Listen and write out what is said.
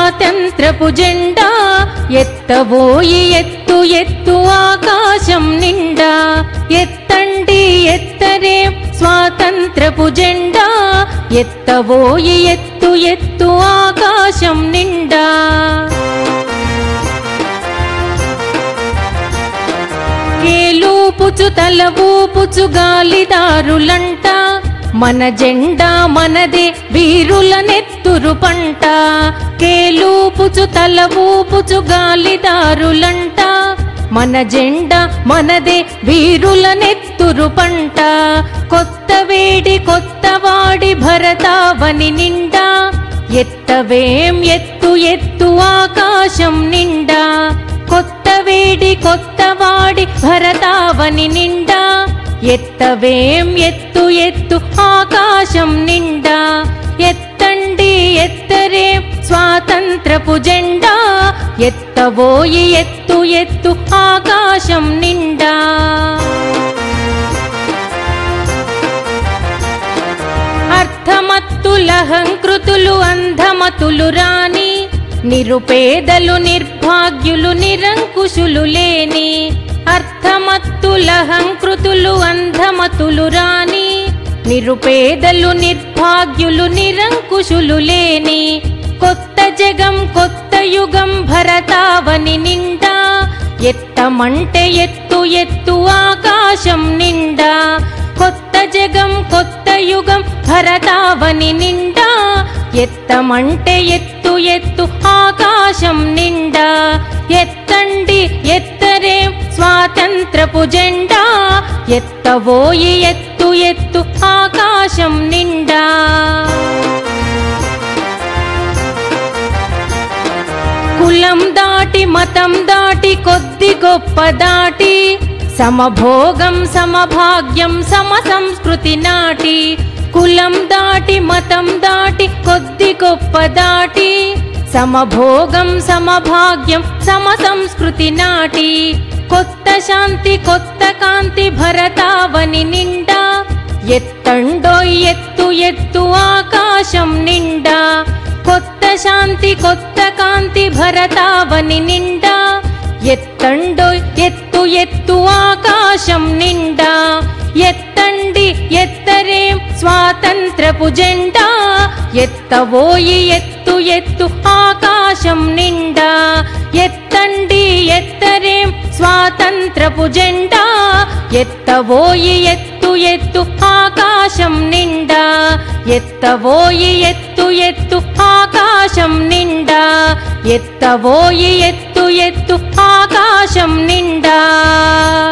స్వాతంత్రపు జెండా ఎత్తబోయి ఎత్తు ఎత్తు ఆకాశం నిండా ఎత్తండి ఎత్తరే స్వాతంత్రపు జెండా ఎత్తబోయి ఎత్తు ఎత్తు ఆకాశం నిండా కేలూపుచు తల ఊపుచు గాలిదారులంట మన జెండా మనదే వీరుల నెత్తురు పంట కేలూపుచు తల ఊపుచు గాలిదారులంట మన జెండా మనదే వీరుల నెత్తురు పంట కొత్త వేడి కొత్త వాడి భరతావని నిండా ఎత్తవేం ఎత్తు ఎత్తు ఆకాశం నిండా కొత్త వేడి కొత్త వాడి భరతావని నిండా ఎత్తవేం ఎత్తు ఎత్తు ఆకాశం నిండా ఎత్తండి ఎత్తరే స్వాతంత్రపు జెండా ఎత్తబోయి ఎత్తు ఎత్తు ఆకాశం నిండా అర్థమత్తులహంకృతులు అంధమతులు రాని నిరుపేదలు నిర్భాగ్యులు నిరంకుశులు లేని అర్థమత్తులహంకృతులు అంధమతులు రాని నిరుపేదలు నిర్భాగ్యులు నిరంకుశులు లేని కొత్త జగం కొత్త యుగం భరతావని నిండా ఎత్తమంటే ఎత్తు ఎత్తు ఆకాశం నిండా కొత్త జగం కొత్త యుగం భరతావని నిండా ఎత్తమంటే ఎత్తు ఎత్తు ఆకాశం నిండా ఎత్తండి ఎత్తరే స్వాతంత్రపు జెండా ఎత్తబోయి ఎత్తు ఎత్తు ఆకాశం నిండా కులం దాటి మతం దాటి కొద్ది గొప్ప దాటి సమభోగం సమభాగ్యం సమ సంస్కృతి నాటి కులం దాటి మతం దాటి కొద్ది గొప్ప దాటి సమభోగం సమభాగ్యం సమ సంస్కృతి నాటి కొత్త శాంతి కొత్త కాంతి భరతావని నిండా ఎత్తండోయ్ ఎత్తు ఎత్తు ఆకాశం నిండా కొత్త శాంతి కొత్త కాంతి భరతావని నిండా ఎత్తండో ఎత్తు ఎత్తు ఆకాశం నిండా ఎత్తండి ఎత్తరే స్వాతంత్రపు జెండా ఎత్తబోయి ఎత్తు ఎత్తు ఆకాశం నిండా ఎత్తండి ఎత్తరే స్వాతంత్రపు జెండా ఎత్తబోయి ఎత్తు ఎత్తు ఆకాశం నిండా ఎత్తబోయి ఎత్తు ఎత్తు ఆకాశం నిండా ఎత్తబోయి ఎత్తు ఎత్తు ఆకాశం నిండా